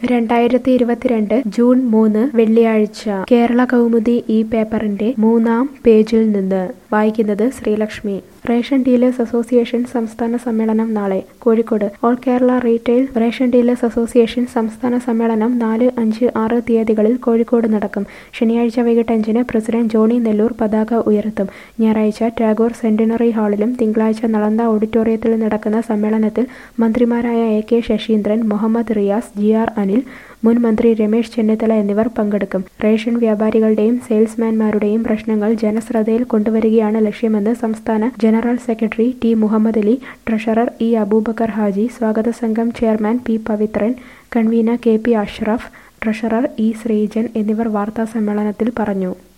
രണ്ടായിരത്തി ഇരുപത്തിരണ്ട് ജൂൺ മൂന്ന് വെള്ളിയാഴ്ച കേരള കൗമുദി ഈ പേപ്പറിന്റെ മൂന്നാം പേജിൽ നിന്ന് വായിക്കുന്നത് ശ്രീലക്ഷ്മി റേഷൻ ഡീലേഴ്സ് അസോസിയേഷൻ സംസ്ഥാന സമ്മേളനം നാളെ Kozhikode all Kerala retail ration dealers association സംസ്ഥാന സമ്മേളനം നാല് അഞ്ച് ആറ് തീയതികളിൽ കോഴിക്കോട് നടക്കും ശനിയാഴ്ച വൈകിട്ട് അഞ്ചിന് പ്രസിഡന്റ് ജോണി നെല്ലൂർ പതാക ഉയർത്തും ഞായറാഴ്ച ടാഗോർ സെന്റിനറി ഹാളിലും തിങ്കളാഴ്ച നളന്ദ ഓഡിറ്റോറിയത്തിലും നടക്കുന്ന സമ്മേളനത്തിൽ മന്ത്രിമാരായ A K Saseendran Muhammad Riyas G R Anil മുൻ മന്ത്രി രമേശ് ചെന്നിത്തല എന്നിവർ പങ്കെടുക്കും റേഷൻ വ്യാപാരികളുടെയും സെയിൽസ്മാൻമാരുടെയും പ്രശ്നങ്ങൾ ജനശ്രദ്ധയിൽ കൊണ്ടുവരികയാണ് ലക്ഷ്യമെന്ന് സംസ്ഥാന general secretary T Muhammad Ali treasurer E Abubacker Haji സ്വാഗത സംഘം chairman P Pavithran convener K P Ashraf treasurer E Sreejan എന്നിവർ വാർത്താസമ്മേളനത്തിൽ പറഞ്ഞു